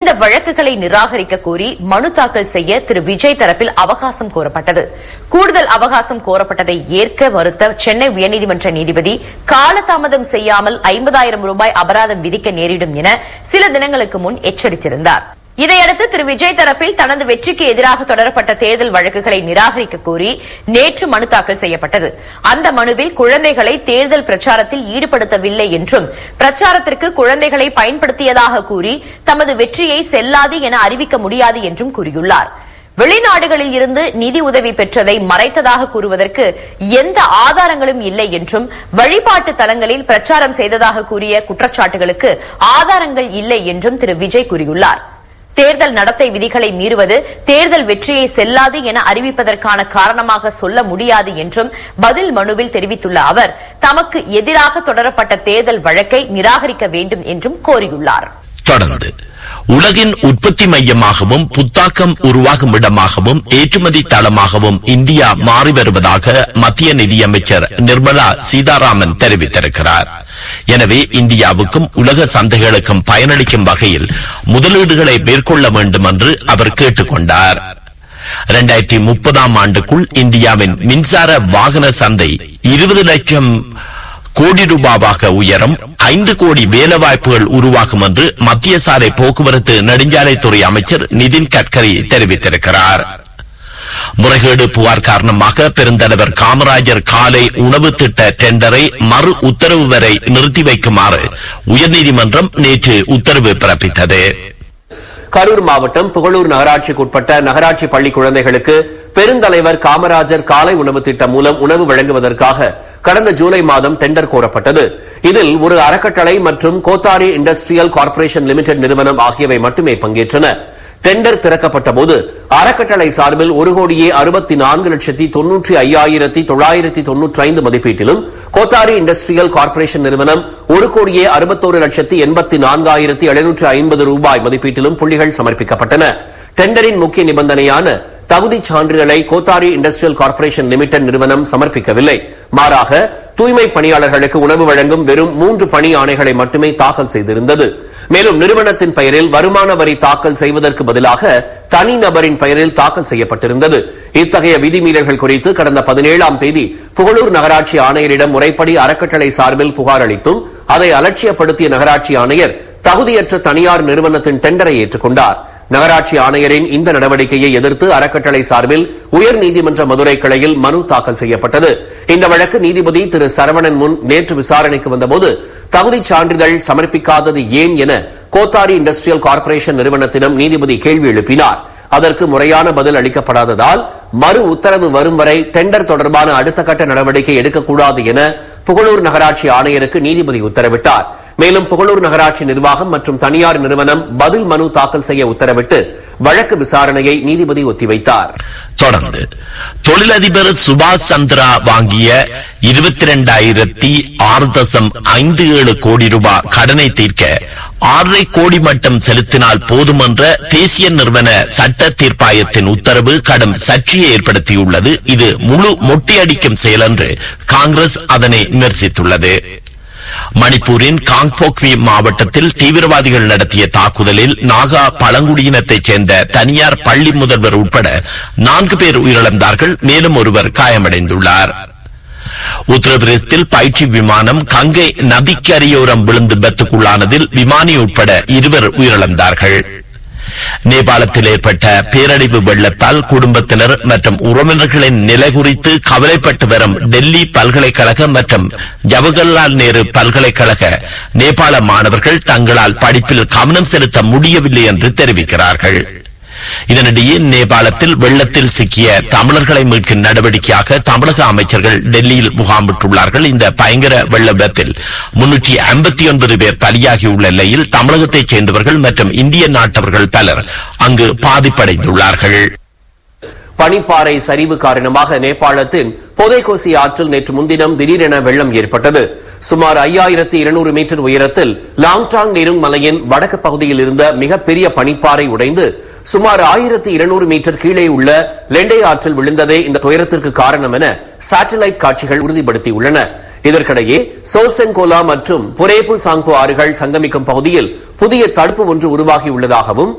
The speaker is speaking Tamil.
இந்த வழக்குகளை நிராகரிக்க கோரி மனு தாக்கல் செய்ய திரு விஜய் தரப்பில் அவகாசம் கோரப்பட்டது கூடுதல் அவகாசம் கோரப்பட்டதை ஏற்க மறுத்த சென்னை உயர்நீதிமன்ற நீதிபதி காலதாமதம் செய்யாமல் ஐம்பதாயிரம் ரூபாய் அபராதம் விதிக்க நேரிடும் என சில தினங்களுக்கு முன் எச்சரித்திருந்தார் இதையடுத்து திரு விஜய் தரப்பில் தனது வெற்றிக்கு எதிராக தொடரப்பட்ட தேர்தல் வழக்குகளை நிராகரிக்க கோரி நேற்று மனு தாக்கல் செய்யப்பட்டது அந்த மனுவில் குழந்தைகளை தேர்தல் பிரச்சாரத்தில் ஈடுபடுத்தவில்லை என்றும் பிரச்சாரத்திற்கு குழந்தைகளை பயன்படுத்தியதாக கூறி தமது வெற்றியை செல்லாது என அறிவிக்க முடியாது என்றும் கூறியுள்ளார் வெளிநாடுகளில் இருந்து நிதி உதவி பெற்றதை மறைத்ததாக கூறுவதற்கு எந்த ஆதாரங்களும் இல்லை என்றும் வழிபாட்டு தலங்களில் பிரச்சாரம் செய்ததாக கூறிய குற்றச்சாட்டுகளுக்கு ஆதாரங்கள் இல்லை என்றும் திரு விஜய் கூறியுள்ளார் தேர்தல் நடத்தை விதிகளை மீறுவது தேர்தல் வெற்றியை செல்லாது என அறிவிப்பதற்கான காரணமாக சொல்ல முடியாது என்றும் பதில் மனுவில் தெரிவித்துள்ள அவர் தமக்கு எதிராக தொடரப்பட்ட தேர்தல் வழக்கை நிராகரிக்க வேண்டும் என்றும் கோரியுள்ளார் தொடர்ந்து உலகின் உற்பத்தி மையமாகவும் புத்தாக்கம் உருவாகும் இடமாகவும் ஏற்றுமதி தளமாகவும் இந்தியா மாறி வருவதாக மத்திய நிதியமைச்சர் நிர்மலா சீதாராமன் தெரிவித்திருக்கிறார் எனவே இந்தியாவுக்கும் உலக சந்தைகளுக்கும் பயனளிக்கும் வகையில் முதலீடுகளை மேற்கொள்ள வேண்டும் என்று அவர் கேட்டுக் கொண்டார் இரண்டாயிரத்தி முப்பதாம் ஆண்டுக்குள் இந்தியாவின் மின்சார வாகன சந்தை இருபது லட்சம் கோடி ரூபாவாக உயரும் ஐந்து கோடி வேலைவாய்ப்புகள் உருவாகும் என்று மத்திய சாலை போக்குவரத்து நெடுஞ்சாலைத்துறை அமைச்சர் நிதின் கட்கரி தெரிவித்திருக்கிறார் முறைகேடு புகார் காரணமாக பெருந்தலைவர் காமராஜர் காலை உணவு திட்ட டெண்டரை மறு உத்தரவு வரை நிறுத்தி வைக்குமாறு உயர்நீதிமன்றம் நேற்று உத்தரவு பிறப்பித்தது கரூர் மாவட்டம் புகழூர் நகராட்சிக்குட்பட்ட நகராட்சி பள்ளி குழந்தைகளுக்கு பெருந்தலைவர் காமராஜர் காலை உணவு திட்டம் மூலம் உணவு வழங்குவதற்காக கடந்த ஜூலை மாதம் டெண்டர் கோரப்பட்டது இதில் ஒரு அறக்கட்டளை மற்றும் கோத்தாரி இண்டஸ்ட்ரியல் கார்ப்பரேஷன் லிமிடெட் நிறுவனம் ஆகியவை மட்டுமே பங்கேற்றன டெண்டர் திறக்கப்பட்ட போது அறக்கட்டளை சார்பில் ஒரு கோடியே அறுபத்தி நான்கு லட்சத்தி தொன்னூற்றி ஐயாயிரத்தி தொள்ளாயிரத்தி தொன்னூற்றி ஐந்து மதிப்பீட்டிலும் கோத்தாரி இண்டஸ்ட்ரியல் கார்ப்பரேஷன் நிறுவனம் ஒரு கோடியே அறுபத்தோரு லட்சத்தி எண்பத்தி நான்காயிரத்தி எழுநூற்று ஐம்பது ரூபாய் மதிப்பீட்டிலும் புள்ளிகள் சமர்ப்பிக்கப்பட்டன டெண்டரின் முக்கிய நிபந்தனையான தகுதி சான்றிதழை கோத்தாரி இண்டஸ்ட்ரியல் கார்ப்பரேஷன் லிமிடெட் நிறுவனம் சமர்ப்பிக்கவில்லை மாறாக தூய்மை பணியாளர்களுக்கு உணவு வழங்கும் வெறும் மூன்று பணி ஆணைகளை மட்டுமே தாக்கல் செய்திருந்தது மேலும் நிறுவனத்தின் பெயரில் வருமான வரி தாக்கல் செய்வதற்கு பதிலாக தனிநபரின் பெயரில் தாக்கல் செய்யப்பட்டிருந்தது இத்தகைய விதிமீறல்கள் குறித்து கடந்த பதினேழாம் தேதி புகழூர் நகராட்சி ஆணையரிடம் முறைப்படி அறக்கட்டளை சார்பில் புகார் அளித்தும் அதை அலட்சியப்படுத்திய நகராட்சி ஆணையர் தகுதியற்ற தனியார் நிறுவனத்தின் டெண்டரை ஏற்றுக்கொண்டார் நகராட்சி ஆணையரின் இந்த நடவடிக்கையை எதிர்த்து அறக்கட்டளை சார்பில் உயர் நீதிமன்ற மதுரை கிளையில் மனு தாக்கல் செய்யப்பட்டது இந்த வழக்கு நீதிபதி திரு சரவணன் முன் நேற்று விசாரணைக்கு வந்தபோது தகுதி சான்றிதழ் சமர்ப்பிக்காதது ஏன் என கோத்தாரி இண்டஸ்ட்ரியல் கார்ப்பரேஷன் நிறுவனத்திடம் நீதிபதி கேள்வி எழுப்பினார் அதற்கு முறையான பதில் அளிக்கப்படாததால் மறு உத்தரவு வரும் வரை டெண்டர் தொடர்பான அடுத்த கட்ட நடவடிக்கை எடுக்கக்கூடாது என புகழூர் நகராட்சி ஆணையருக்கு நீதிபதி உத்தரவிட்டார் மேலும் புகழூர் நகராட்சி நிர்வாகம் மற்றும் தனியார் நிறுவனம் பதில் மனு தாக்கல் செய்ய உத்தரவிட்டு வழக்கு விசாரணையை நீதிபதி ஒத்திவைத்தார் தொடர்ந்து தொழிலதிபர் சுபாஷ் சந்திரா வாங்கிய இருபத்தி இரண்டாயிரத்தி ஆறு தசம் ஐந்து ஏழு கோடி ரூபாய் கடனை தீர்க்க ஆறரை கோடி மட்டும் செலுத்தினால் போதும் என்ற தேசிய நிறுவன சட்ட தீர்ப்பாயத்தின் உத்தரவு கடும் சர்ச்சையை ஏற்படுத்தியுள்ளது இது முழு மொட்டையடிக்கும் செயல் என்று காங்கிரஸ் அதனை விமர்சித்துள்ளது மணிப்பூரின் காங்போக்வி மாவட்டத்தில் தீவிரவாதிகள் நடத்திய தாக்குதலில் நாகா பழங்குடியினத்தைச் சேர்ந்த தனியார் பள்ளி முதல்வர் உட்பட நான்கு பேர் உயிரிழந்தார்கள் மேலும் ஒருவர் காயமடைந்துள்ளார் உத்தரப்பிரதேசத்தில் பயிற்சி விமானம் கங்கை நதிக்கரையோரம் விழுந்து விபத்துக்குள்ளானதில் விமானி உட்பட இருவர் உயிரிழந்தார்கள் நேபாளத்தில் ஏற்பட்ட பேரழிவு வெள்ளத்தால் குடும்பத்தினர் மற்றும் உறவினர்களின் நிலை குறித்து கவலைப்பட்டு வரும் டெல்லி பல்கலைக்கழக மற்றும் ஜவஹர்லால் நேரு பல்கலைக்கழக நேபாள மாணவர்கள் தங்களால் படிப்பில் கவனம் செலுத்த முடியவில்லை என்று தெரிவிக்கிறார்கள் இதனிடையே நேபாளத்தில் வெள்ளத்தில் சிக்கிய தமிழர்களை மீட்கும் நடவடிக்கையாக தமிழக அமைச்சர்கள் டெல்லியில் முகாமிட்டுள்ளார்கள் இந்த பயங்கர வெள்ள விபத்தில் முன்னூற்றி ஐம்பத்தி ஒன்பது பேர் பலியாகியுள்ள நிலையில் தமிழகத்தைச் சேர்ந்தவர்கள் மற்றும் இந்திய நாட்டவர்கள் பலர் அங்கு பாதிப்படைந்துள்ளார்கள் பனிப்பாறை சரிவு காரணமாக நேபாளத்தின் பொதைகோசி ஆற்றில் நேற்று முன்தினம் திடீரென வெள்ளம் ஏற்பட்டது சுமார் ஐயாயிரத்தி இருநூறு மீட்டர் உயரத்தில் லாங்டாங் நெருங் மலையின் வடக்கு பகுதியில் இருந்த மிகப்பெரிய பனிப்பாறை உடைந்து சுமார் ஆயிரத்தி இருநூறு மீட்டர் கீழே உள்ள லெண்டே ஆற்றில் விழுந்ததே இந்த துயரத்திற்கு காரணம் என சாட்டலைட் காட்சிகள் உறுதிப்படுத்தியுள்ளன இதற்கிடையே சோசென்கோலா மற்றும் புரேபு சாங்போ ஆறுகள் சங்கமிக்கும் பகுதியில் புதிய தடுப்பு ஒன்று உருவாகியுள்ளதாகவும்